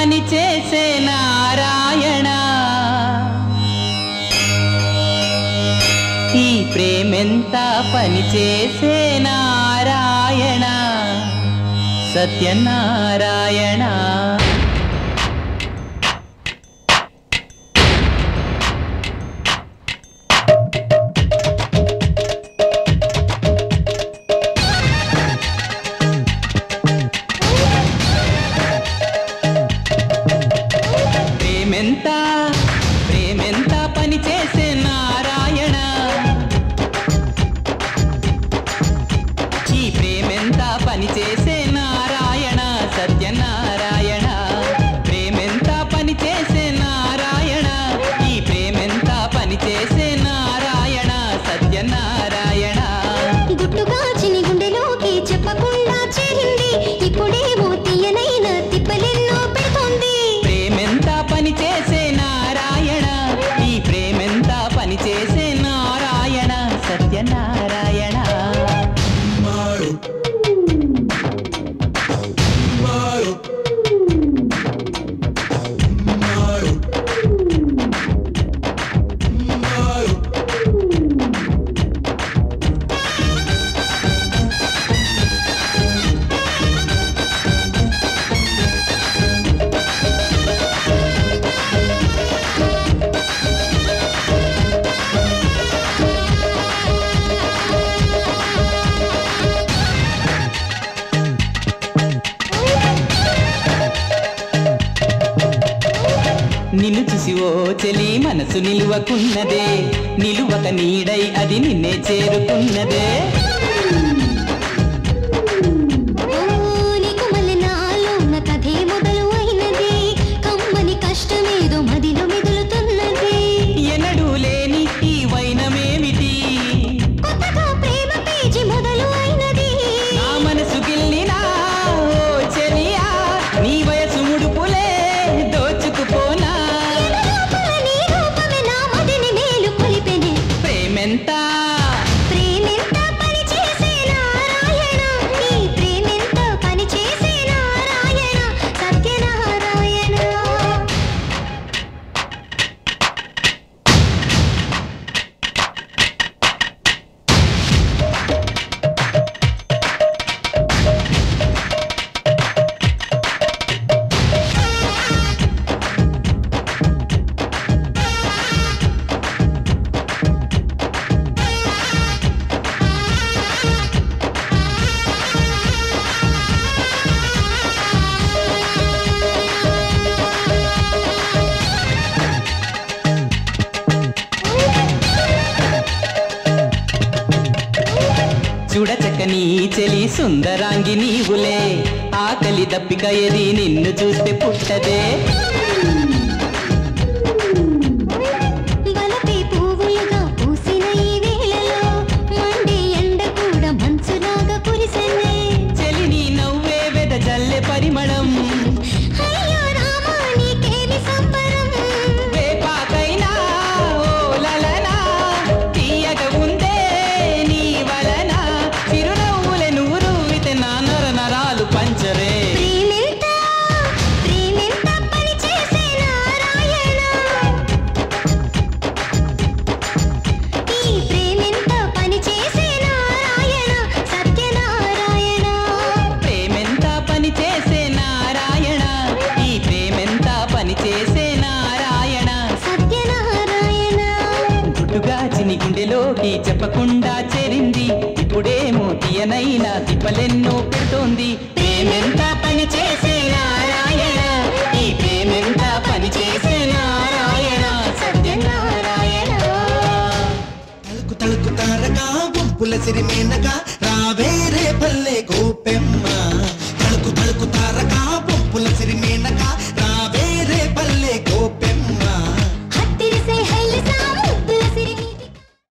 పని చేసే నారాయణ ఈ ప్రేమెంత పని చేసే నారాయణ సత్యనారాయణ ప్రేమెంత ప్రేమెంత పని చేసే నారాయణ ఈ ప్రేమెంత పని చేసే నారాయణ సత్యనారాయణ ప్రేమెంత పని చేసే నారాయణ ఈ ప్రేమెంత పని చేసే నారాయణ సత్యనారాయణ గుట్టుగా చిని గుండెలోకి చెప్పకుండా చేరింది ఇప్పుడేమో తీయనైన తిప్పలెన్నో పెడుతోంది ప్రేమెంత పని చేసే నారాయణ ఈ ప్రేమెంత పని చేసే నారాయణ సత్యనారాయణ నిన్ను చూసి ఓ చెలి మనసు నిలువకున్నదే నిలువక నీడై అది నిన్నే చేరుకున్నదే ఓ నీకు మళ్ళీ నాలో నా కథే మొదలు అయినది కమ్మని కష్టమేదో మదిలో మెదులుతున్నది ఎన్నడూ లేని ఈ వైనమేమిటి కొత్తగా ప్రేమ పేజీ మొదలు అయినది నా మనసు గిల్లినా ఓ చెలియా నీ వయసు ముడుపులే దోచుకుపోనా లోపల నీ రూపమే నా మదిని మేలు కొలిపెనే ప్రేమెంత ప్రేమెంత పని చేసే నారాయణ ఈ ప్రేమెంత పని చేసే నారాయణ సత్యనారాయణ చూడచక్కని చెలి సుందరాంగి నీవులే ఆకలి దప్పిక ఎది నిన్ను చూస్తే పుట్టదే వలపే పువ్వులుగా పూసిన ఈ వేళలో మండే ఎండ కూడా మంచులాగా కురిసెనే చెలిని నవ్వే వెద జల్లె పరిమళం అయ్యో రామా నీకేమి సంబరం వేపాకైనా ఓ లలనా తీయగ ఉందే నీ వలన చిరునవ్వుల నూరు విత నా నర నరాలు పంచరే ప్రేమెంత ప్రేమెంత పని చేసే నారాయణ ఈ ప్రేమెంత పని చేసే నారాయణ సత్యనారాయణ ప్రేమెంత పని చేసే నారాయణ ఈ ప్రేమెంత పని చేసే నారాయణ సత్యనారాయణ గుట్టుగా చిని గుండెలోకి చెప్పకుండా చేరింది ఇప్పుడేమో తీయనైనా తిప్పలెన్నో పెడుతోంది ప్రేమెంత పని చేసే నారాయణ ఈ ప్రేమెంత పని చేసే నారాయణ సత్యనారాయణ తలుకు తలుకు తారగా గుంపుల సిరిమేనగా రావే రేపల్ల